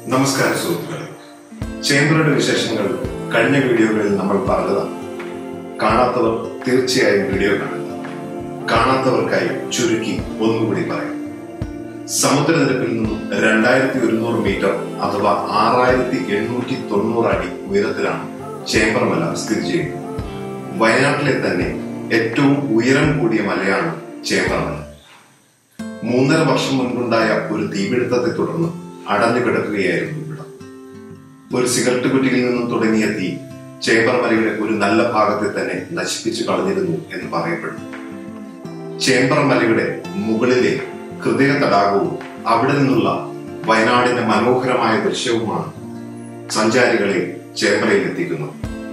നമസ്കാരം സുഹൃത്തുക്കളെ ചേംബറുടെ വിശേഷങ്ങൾ കഴിഞ്ഞ വീഡിയോകളിൽ നമ്മൾ പറഞ്ഞതാണ് കാണാത്തവർ തീർച്ചയായും വീഡിയോ കാണുക കാണാത്തവർക്കായി ചുരുക്കി ഒന്നുകൂടി പറയാം സമുദ്രനിരപ്പിൽ നിന്നും രണ്ടായിരത്തി ഒരുന്നൂറ് മീറ്റർ അഥവാ ആറായിരത്തി എണ്ണൂറ്റി തൊണ്ണൂറ് അടി ഉയരത്തിലാണ് ചേംബർ മല സ്ഥിതി ചെയ്യുന്നത് വയനാട്ടിലെ തന്നെ ഏറ്റവും ഉയരം കൂടിയ മലയാണ് ചേംബർ മല മൂന്നര വർഷം മുൻപുണ്ടായ ഒരു തീപിടുത്തത്തെ തുടർന്ന് അടഞ്ഞു കിടക്കുകയായിരുന്നു ഇവിടം ഒരു സിഗരറ്റ് കുറ്റിയിൽ നിന്നും തുടങ്ങിയ തീ ചേമ്പർ മലയുടെ ഒരു നല്ല ഭാഗത്തെ തന്നെ നശിപ്പിച്ചു കളഞ്ഞിരുന്നു എന്ന് പറയപ്പെടുന്നു ചേമ്പർ മലയുടെ മുകളിലെ ഹൃദയ തടാകവും അവിടെ നിന്നുള്ള വയനാടിന്റെ മനോഹരമായ ദൃശ്യവുമാണ് സഞ്ചാരികളെ ചേമ്പറയിൽ എത്തിക്കുന്നത്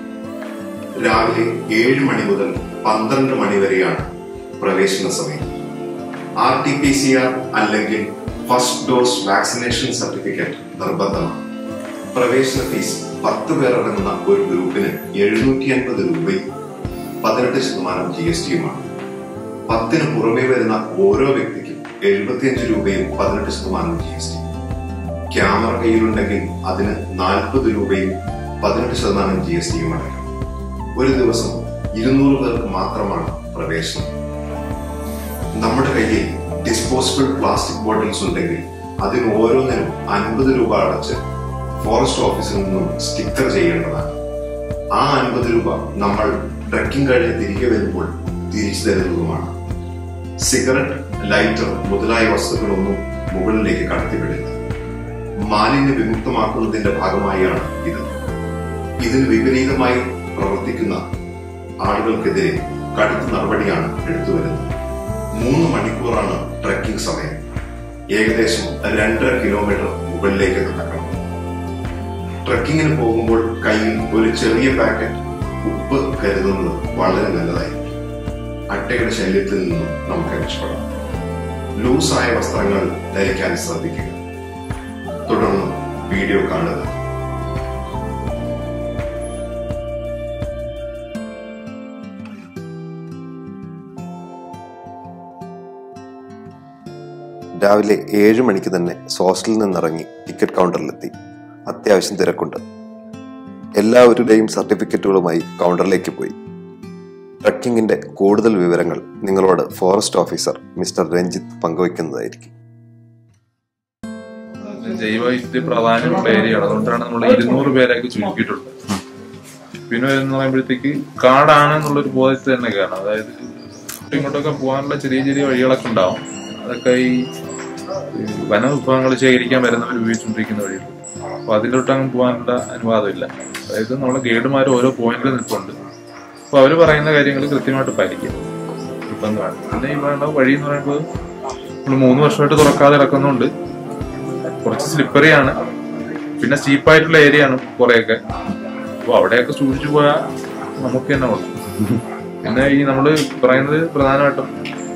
രാവിലെ ഏഴ് മണി മുതൽ പന്ത്രണ്ട് മണി വരെയാണ് പ്രവേശന സമയം R T P C R അല്ലെങ്കിൽ ഫസ്റ്റ് ഡോസ് വാക്സിനേഷൻ സർട്ടിഫിക്കറ്റ് നിർബന്ധമാണ് പ്രവേശന ഫീസ് പത്ത് പേർ അടങ്ങുന്ന ഒരു ഗ്രൂപ്പിന് എഴുന്നൂറ്റി അൻപത് രൂപയും പതിനെട്ട് ശതമാനം ജി എസ് ടിയുമാണ് പത്തിന് പുറമെ വരുന്ന ഓരോ വ്യക്തിക്കും എഴുപത്തിയഞ്ച് രൂപയും പതിനെട്ട് ശതമാനം ജി എസ് ടി ക്യാമറ കയ്യിലുണ്ടെങ്കിൽ അതിന് നാൽപ്പത് രൂപയും പതിനെട്ട് ശതമാനം ജി എസ് ടിയും അടയ്ക്കണം ഒരു ദിവസം ഇരുന്നൂറ് പേർക്ക് മാത്രമാണ് പ്രവേശനം നമ്മുടെ കയ്യിൽ ഡിസ്പോസിബിൾ പ്ലാസ്റ്റിക് ബോട്ടിൽസ് ഉണ്ടെങ്കിൽ അതിന് ഓരോന്നിനും അൻപത് രൂപ അടച്ച് ഫോറസ്റ്റ് ഓഫീസിൽ നിന്നും സ്റ്റിക്കർ ചെയ്യേണ്ടതാണ് ആ അൻപത് രൂപ നമ്മൾ ട്രക്കിംഗ് കഴിഞ്ഞ് തിരികെ വരുമ്പോൾ തിരിച്ചു തരുന്നതുമാണ് സിഗരറ്റ് ലൈറ്റർ മുതലായ വസ്തുക്കളൊന്നും മുകളിലേക്ക് കടത്തിവിടില്ല മാലിന്യ വിമുക്തമാക്കുന്നതിന്റെ ഭാഗമായാണ് ഇത് ഇതിന് വിപരീതമായി പ്രവർത്തിക്കുന്ന ആളുകൾക്കെതിരെ കടുത്ത നടപടിയാണ് എടുത്തുവരുന്നത് മൂന്ന് മണിക്കൂറാണ് ട്രക്കിംഗ് സമയം ഏകദേശം രണ്ടര കിലോമീറ്റർ മുകളിലേക്ക് നടക്കണം ട്രക്കിങ്ങിന് പോകുമ്പോൾ കയ്യിൽ ഒരു ചെറിയ പാക്കറ്റ് ഉപ്പ് കരുതുന്നത് വളരെ നല്ലതായിരിക്കും അട്ടയുടെ ശല്യത്തിൽ നിന്നും നമുക്ക് രക്ഷപ്പെടാം ലൂസായ വസ്ത്രങ്ങൾ ധരിക്കാൻ ശ്രദ്ധിക്കുക തുടർന്ന് വീഡിയോ കാണുക രാവിലെ ഏഴ് മണിക്ക് തന്നെ ഹോസ്റ്റലിൽ നിന്നിറങ്ങി ടിക്കറ്റ് കൗണ്ടറിലെത്തി അത്യാവശ്യം തിരക്കുണ്ട് എല്ലാവരുടെയും സർട്ടിഫിക്കറ്റുകളുമായി കൗണ്ടറിലേക്ക് പോയി ട്രക്കിങ്ങിന്റെ കൂടുതൽ വിവരങ്ങൾ നിങ്ങളോട് ഫോറസ്റ്റ് ഓഫീസർ മിസ്റ്റർ രഞ്ജിത്ത് പങ്കുവയ്ക്കുന്നതായിരിക്കും ജൈവവൈദ്യുതി പ്രാധാന്യമുള്ള ഏരിയയാണ് അതുകൊണ്ടാണ് നമ്മൾ ഇരുന്നൂറ് പേരൊക്കെ ചുരുക്കിയിട്ടുള്ളത് പിന്നെ എന്ന് പറയുമ്പോഴത്തേക്ക് കാടാണ് എന്നുള്ളൊരു ബോധത്തിൽ തന്നെ കയറണം അതായത് അങ്ങോട്ടും ഇങ്ങോട്ടൊക്കെ പോകാനുള്ള ചെറിയ ചെറിയ വഴികളൊക്കെ ഉണ്ടാവും അതൊക്കെ ഈ ഈ വനവിഭവങ്ങൾ ശേഖരിക്കാൻ വരുന്നവർ ഉപയോഗിച്ചുകൊണ്ടിരിക്കുന്ന വഴികൾ അപ്പൊ അതിലോട്ടങ്ങ് പോകാനുള്ള അനുവാദമില്ല അതായത് നമ്മളെ ഗൈഡുമാർ ഓരോ പോയിന്റിൽ നിൽപ്പുണ്ട് അപ്പൊ അവര് പറയുന്ന കാര്യങ്ങൾ കൃത്യമായിട്ട് പാലിക്കുക നിർബന്ധമാണ് പിന്നെ ഈ വേണ്ട വഴി എന്ന് പറയുമ്പോൾ നമ്മൾ മൂന്ന് വർഷമായിട്ട് തുറക്കാതെ കിടക്കുന്നുണ്ട് കുറച്ച് സ്ലിപ്പറിയാണ് പിന്നെ സ്റ്റീപ്പായിട്ടുള്ള ഏരിയ ആണ് കുറെയൊക്കെ അപ്പൊ അവിടെയൊക്കെ സൂക്ഷിച്ചു പോയാൽ നമുക്ക് തന്നെ ഉള്ളു പിന്നെ ഈ നമ്മള് പറയുന്നത് പ്രധാനമായിട്ടും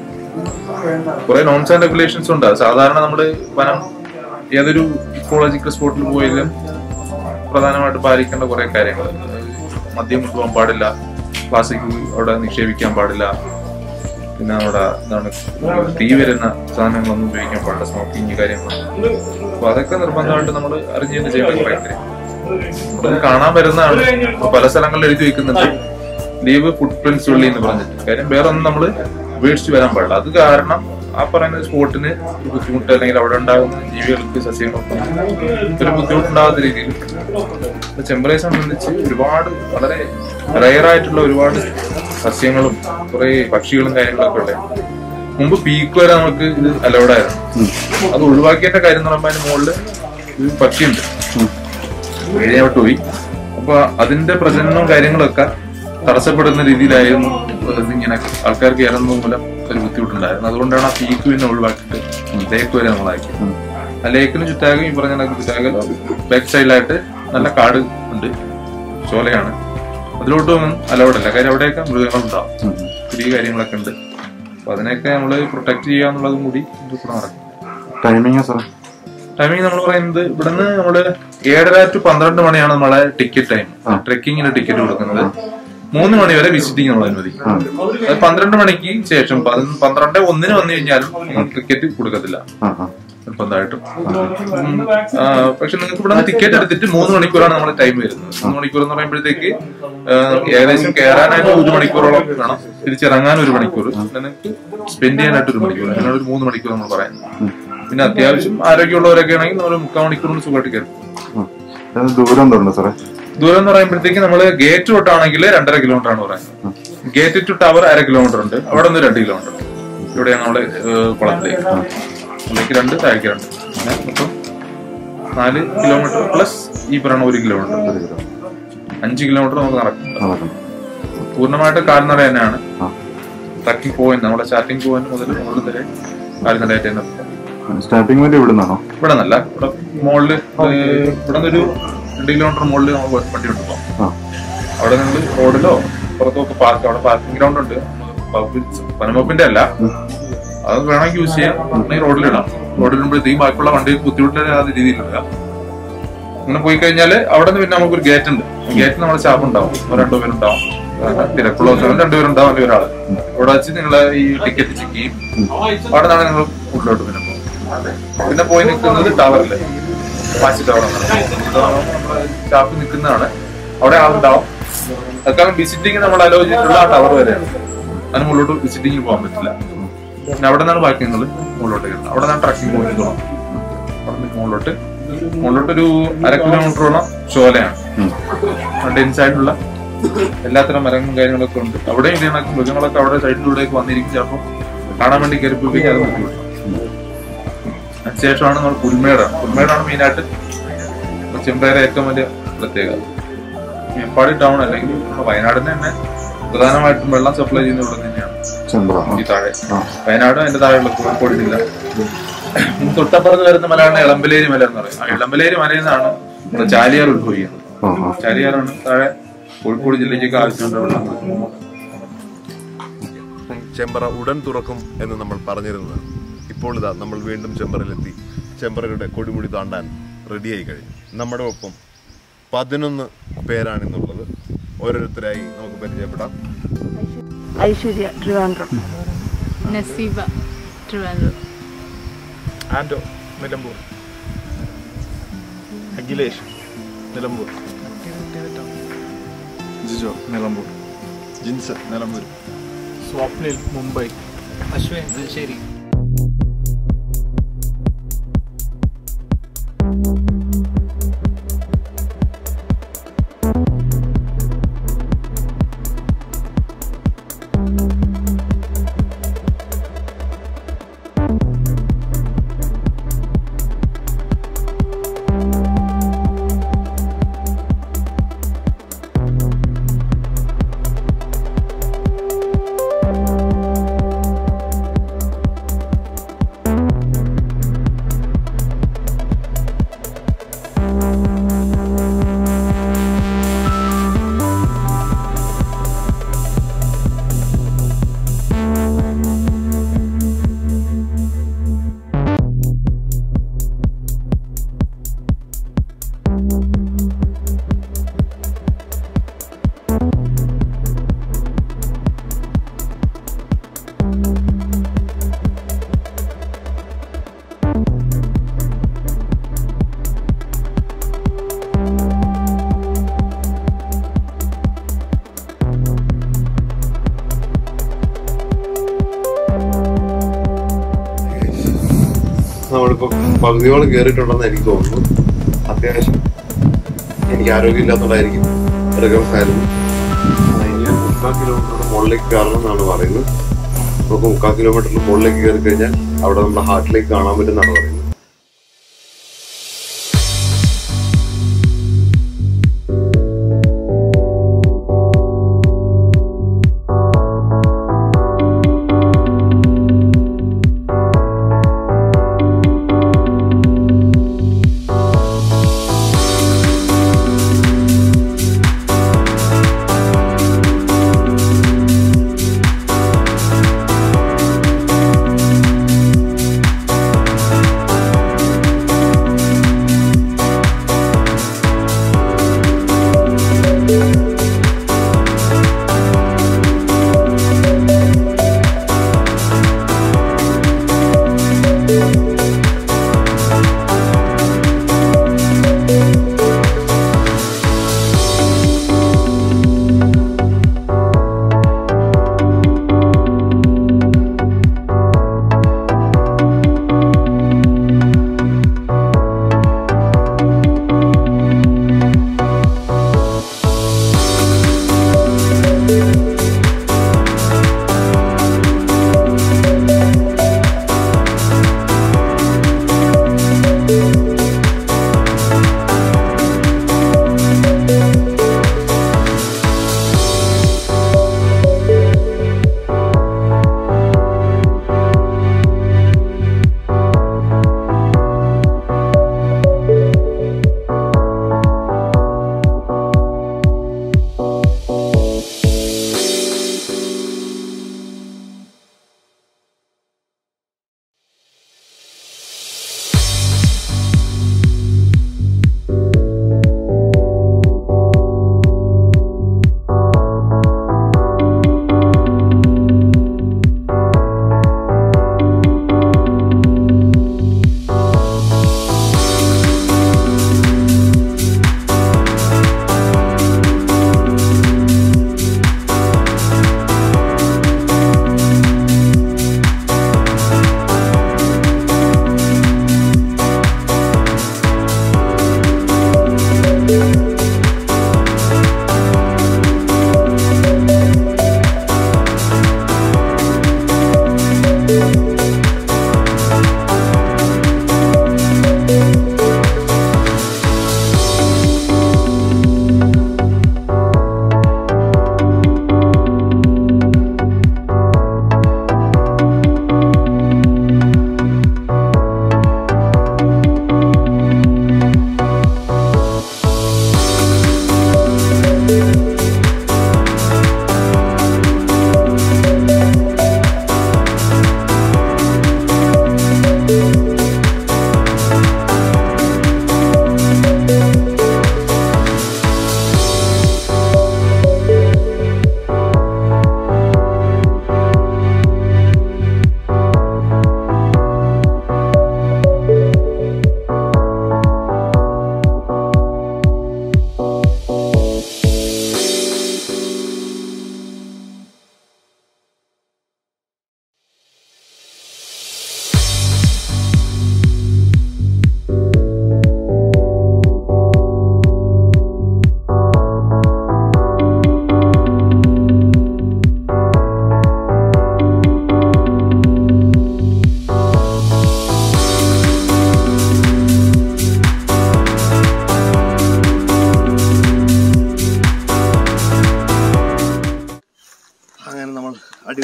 കുറെ നോംസ് ആൻഡ് റെഗുലേഷൻസ് ഉണ്ട് സാധാരണ നമ്മള് വനം ഏതൊരു ഇക്കോളജിക്കൽ സ്പോട്ടിൽ പോയാലും പ്രധാനമായിട്ട് പാലിക്കേണ്ട കുറെ കാര്യങ്ങൾ മദ്യം കൊണ്ടുപോകാൻ പാടില്ല പ്ലാസ്റ്റിക് അവിടെ നിക്ഷേപിക്കാൻ പാടില്ല പിന്നെ അവിടെ എന്താണ് തീ വരുന്ന സാധനങ്ങളൊന്നും ഉപയോഗിക്കാൻ പാടില്ല സ്മോക്കിങ് കാര്യങ്ങളൊന്നും അപ്പൊ അതൊക്കെ നിർബന്ധമായിട്ട് നമ്മൾ അറിഞ്ഞു തന്നെ ചെയ്യേണ്ട കുറെ കാര്യം നമ്മളത് കാണാൻ വരുന്നതാണ് ഇപ്പൊ പല സ്ഥലങ്ങളിൽ എഴുതി വെക്കുന്നുണ്ട് ലീവ് ഫുട് പ്രിന്റ്സ് ഉള്ളി എന്ന് പറഞ്ഞിട്ട് കാര്യം വേറെ ഒന്നും നമ്മൾ ഉപേക്ഷിച്ച് വരാൻ പാടില്ല അത് കാരണം ആ പറയുന്ന സ്പോട്ടിന് ഒരു ബുദ്ധിമുട്ട് അല്ലെങ്കിൽ അവിടെ ഉണ്ടാകുന്ന ജീവികൾക്ക് സസ്യങ്ങൾക്കും ഒരു ബുദ്ധിമുട്ടുണ്ടാകാത്ത രീതിയിൽ ചെമ്പറയെ സംബന്ധിച്ച് ഒരുപാട് വളരെ റയർ ആയിട്ടുള്ള ഒരുപാട് സസ്യങ്ങളും കുറെ പക്ഷികളും കാര്യങ്ങളൊക്കെ ഉണ്ട് മുമ്പ് പീക്ക് വരെ നമുക്ക് ഇത് അലൗഡ് ആയിരുന്നു അത് ഒഴിവാക്കിയതിന്റെ കാര്യം എന്ന് പറയുമ്പോൾ അതിന് മുകളിൽ ഒരു പക്ഷിയുണ്ട് വീഴയോട്ട് പോയി അപ്പൊ അതിന്റെ പ്രജനനവും കാര്യങ്ങളൊക്കെ തടസ്സപ്പെടുന്ന രീതിയിലായിരുന്നു ഇങ്ങനെ ആൾക്കാർ കയറുന്നത് മൂലം ഒരു ബുദ്ധിമുട്ടുണ്ടായിരുന്നു അതുകൊണ്ടാണ് ആ പീക്ക് പിന്നെ ഒഴിവാക്കിയിട്ട് ലേക്ക് വരെ നമ്മളാക്കിയത് ആ ലേക്കിന് ചുറ്റാകും ഈ പറഞ്ഞ കണക്ക് ചുറ്റാകൽ ബാക്ക് സൈഡിലായിട്ട് നല്ല കാട് ഉണ്ട് ചോലയാണ് അതിലോട്ടൊന്നും അലൗഡല്ല കാര്യം അവിടെയൊക്കെ മൃഗങ്ങളുണ്ടാവും പുതിയ കാര്യങ്ങളൊക്കെ ഉണ്ട് അപ്പൊ അതിനെയൊക്കെ നമ്മൾ പ്രൊട്ടക്ട് ചെയ്യുക എന്നുള്ളതും കൂടി ഇതിൽ കൂടെ നടക്കും ടൈമിങ് സാർ ടൈമിംഗ് നമ്മൾ പറയുന്നത് ഇവിടുന്ന് നമ്മള് ഏഴര ടു പന്ത്രണ്ട് മണിയാണ് നമ്മളെ ടിക്കറ്റ് ടൈം ട്രെക്കിങ്ങിന് ടിക്കറ്റ് കൊടുക്കുന്നത് മൂന്ന് മണി വരെ വിസിറ്റിംഗ് നമ്മൾ അനുവദിക്കും അത് പന്ത്രണ്ട് മണിക്ക് ശേഷം പതിന- പന്ത്രണ്ട് ഒന്നിന് വന്നു കഴിഞ്ഞാലും ടിക്കറ്റ് കൊടുക്കത്തില്ല ആ ആ നിർബന്ധമായിട്ടും ഉം, ആ, പക്ഷെ നിങ്ങൾക്ക് ഇവിടെ ടിക്കറ്റ് എടുത്തിട്ട് മൂന്ന് മണിക്കൂറാണ് നമ്മുടെ ടൈം വരുന്നത് മൂന്ന് മണിക്കൂർ എന്ന് പറയുമ്പോഴത്തേക്ക് ആ, ഏകദേശം കയറാനായിട്ട് ഒരു മണിക്കൂറോളം വേണം തിരിച്ചിറങ്ങാൻ ഒരു മണിക്കൂർ പിന്നെ നിങ്ങൾക്ക് സ്പെൻഡ് ചെയ്യാനായിട്ട് ഒരു മണിക്കൂർ അങ്ങനെ ഒരു മൂന്ന് മണിക്കൂർ നമ്മൾ പറയുന്നത് പിന്നെ അത്യാവശ്യം ആരോഗ്യമുള്ളവരൊക്കെ ആണെങ്കിൽ നമ്മൾ മുക്കാൽ മണിക്കൂർ കൊണ്ട് സുഖമായിട്ട് കയറും ഉം. അതിന് ദൂരം എന്തുണ്ട് സാറേ ദൂരം എന്ന് പറയുമ്പോഴത്തേക്ക് നമ്മൾ ഗേറ്റ് തൊട്ടാണെങ്കിൽ രണ്ടര കിലോമീറ്റർ ആണ് പറയുന്നത് ഗേറ്റ് ടു ടവർ അര കിലോമീറ്റർ ഉണ്ട് അവിടെ നിന്ന് രണ്ട് കിലോമീറ്റർ ഉണ്ട് ഇവിടെയാണ് നമ്മള് ഏഹ്, കുളത്തിലേക്ക് കുളത്തിലേക്ക് രണ്ട് താഴേക്ക് രണ്ട് അങ്ങനെ മൊത്തം നാല് കിലോമീറ്റർ പ്ലസ് ഈ പറയുന്ന ഒരു കിലോമീറ്റർ ഒരു കിലോ അഞ്ച് കിലോമീറ്റർ നമുക്ക് നടക്കും നടക്കണം പൂർണ്ണമായിട്ട് കാൽനട തന്നെയാണ് ആ ട്രക്കിംഗ് പോയിന്റ് നമ്മുടെ സ്റ്റാർട്ടിംഗ് പോയിന്റ് മുതൽ മുകളിൽ വരെ കാൽനടയായിട്ട് തന്നെ പോകും. സ്റ്റാർട്ടിങ് വരെ ഇവിടെ നിന്നാണോ ഇവിടെ നിന്നല്ല ഇവിടെ മുകളില് ഏഹ്, ഇവിടെ നിന്നൊരു രണ്ട് കിലോമീറ്റർ മുകളിൽ നമുക്ക് വണ്ടി കൊണ്ട് പോകാം ആ അവിടെ നിങ്ങൾ റോഡിലോ പുറത്തൊക്കെ പാർക്ക് അവിടെ പാർക്കിംഗ് ഗ്രൗണ്ട് ഉണ്ട് വനംവകുപ്പിന്റെ അല്ല അത് വേണമെങ്കിൽ യൂസ് ചെയ്യാം അല്ലെങ്കിൽ റോഡിലിടാം റോഡിലിടുമ്പോഴത്തേക്കും ബാക്കിയുള്ള വണ്ടി ബുദ്ധിമുട്ടില്ലാത്ത രീതിയിലിടുക അങ്ങനെ പോയി കഴിഞ്ഞാൽ അവിടെ നിന്ന് പിന്നെ നമുക്കൊരു ഗേറ്റ് ഉണ്ട് ഗേറ്റിൽ നമ്മുടെ സ്റ്റാഫ് ഉണ്ടാവും ഒരു രണ്ടു പേരുണ്ടാവും തിരക്കുള്ള ദിവസം രണ്ടുപേരുണ്ടാവും അല്ലെങ്കിൽ ഒരാള് ഇവിടെ വെച്ച് നിങ്ങൾ ഈ ടിക്കറ്റ് ചെക്ക് ചെയ്യും അവിടെ നിന്നാണ് നിങ്ങൾ ഉള്ളിലോട്ട് പിന്നെ പോകും പിന്നെ പോയി നിൽക്കുന്നത് ടവറില് വാച്ച് ടവർ നമ്മുടെ സ്റ്റാഫ് നിൽക്കുന്നതാണ് അവിടെ ആളുണ്ടാവും തൽക്കാലം വിസിറ്റിംഗ് നമ്മൾ അലോ ചെയ്തിട്ടുള്ള ആ ടവർ വരെയാണ് അതിന് മുകളിലോട്ട് വിസിറ്റിംഗ് പോകാൻ പറ്റില്ല പിന്നെ അവിടെ നിന്നാണ് ബാക്കി നിങ്ങൾ മുകളിലോട്ട് കയറുന്നത് അവിടെ നിന്നാണ് ട്രക്കിംഗ് പോയിന്റ് അവിടെ നിന്ന് മുകളിലോട്ട് മുകളിലോട്ട് ഒരു അര കിലോമീറ്ററോളം ചോലയാണ് ഡെൻസ് ആയിട്ടുള്ള എല്ലാത്തരം മരങ്ങളും കാര്യങ്ങളൊക്കെ ഉണ്ട് അവിടെയും ഇത് കണക്ക് മൃഗങ്ങളൊക്കെ അവിടെ സൈഡിലൂടെയൊക്കെ വന്നിരിക്കും ചിലപ്പോൾ കാണാൻ വേണ്ടി കയറിപ്പോയി അത് ബുദ്ധിമുട്ടാണ് അതിനുശേഷമാണ് നമ്മൾ പുൽമേടാണ് പുൽമേടാണ് മെയിനായിട്ട് ചെമ്പേരെ ഏറ്റവും വലിയ പ്രത്യേകത മേപ്പാടി ടൗൺ അല്ലെങ്കിൽ നമ്മുടെ വയനാടിന് തന്നെ പ്രധാനമായിട്ടും വെള്ളം സപ്ലൈ ചെയ്യുന്ന ഇവിടെ തന്നെയാണ് ചെമ്പ്ര ആ. ഈ താഴെ ആ. വയനാട് അതിന്റെ താഴെയുള്ള കോഴിക്കോട് ജില്ല തൊട്ടപ്പുറത്ത് വരുന്ന മലയാണ് ഇളമ്പലേരി മല എന്ന് പറയും ആ ഇളമ്പലേരി മലയിൽ നിന്നാണ് നമ്മുടെ ചാലിയാർ ഉത്ഭവിക്കുന്നത് ആ ആ ചാലിയാറാണ് താഴെ കോഴിക്കോട് ജില്ലയ്ക്ക് ആവശ്യമുള്ള വെള്ളം കൊടുക്കുന്നത്. ചെമ്പറ ഉടൻ തുറക്കും എന്ന് നമ്മൾ പറഞ്ഞിരുന്നത് ഇപ്പോൾ ഇതാ നമ്മൾ വീണ്ടും ചെമ്പറയിലെത്തി ചെമ്പറയുടെ കൊടിമുടി താണ്ടാൻ റെഡിയായി കഴിഞ്ഞു നമ്മുടെ ഒപ്പം പതിനൊന്ന് പേരാണിന്നുള്ളത് ഓരോരുത്തരായി നമുക്ക് പരിചയപ്പെടാം ഐശ്വര്യ ട്രിവാൻഡ്രം നസീബ ട്രിവാൻഡ്രം ആൻഡോ നിലമ്പൂർ അഖിലേഷ് നിലമ്പൂർ ജിജോ നിലമ്പൂർ ജിൻസ് നിലമ്പൂർ സ്വപ്നിൽ മുംബൈ അശ്വിൻ ശരി നമ്മളിപ്പോ പകുതിയോളം കയറിയിട്ടുണ്ടെന്ന് എനിക്ക് തോന്നുന്നു അത്യാവശ്യം എനിക്ക് ആരോഗ്യമില്ലാത്തതായിരിക്കും മൃഗമായിരുന്നു ഇനി മുക്കാൽ കിലോമീറ്ററിന് മുകളിലേക്ക് കയറണം എന്നാണ് പറയുന്നത് നമുക്ക് മുക്കാൽ കിലോമീറ്ററിന് മുകളിലേക്ക് കയറി കഴിഞ്ഞാൽ അവിടെ നമ്മുടെ ഹാർട്ടിലേക്ക് കാണാൻ പറ്റുമെന്നാണ് പറയുന്നത് ും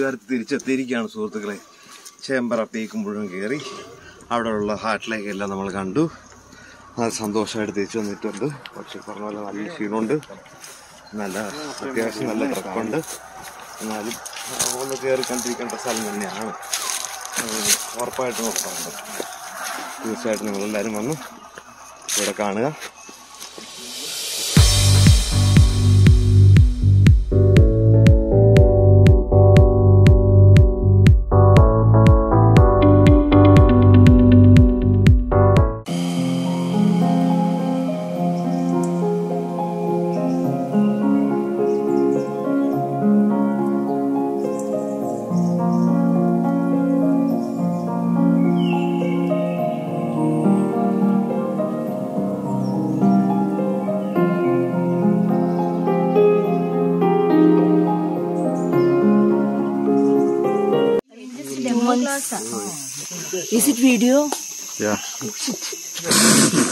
വീട്ടുകാർക്ക് തിരിച്ചെത്തിയിരിക്കുകയാണ് സുഹൃത്തുക്കളെ ചേമ്പറ പീക്ക് മുഴുവൻ കയറി അവിടെയുള്ള ഹാട്ടിലേക്ക് എല്ലാം നമ്മൾ കണ്ടു അത് സന്തോഷമായിട്ട് തിരിച്ചു വന്നിട്ടുണ്ട് പക്ഷെ പറഞ്ഞ പോലെ നല്ല ക്ഷീണമുണ്ട് നല്ല അത്യാവശ്യം നല്ല ട്രക്കുണ്ട് എന്നാലും ഒന്ന് കയറി കണ്ടിരിക്കേണ്ട സ്ഥലം തന്നെയാണ് അത് ഉറപ്പായിട്ടും നമുക്ക് പറയുന്നത് തീർച്ചയായിട്ടും നിങ്ങളെല്ലാവരും വന്ന് ഇവിടെ കാണുക Is it video? Yeah.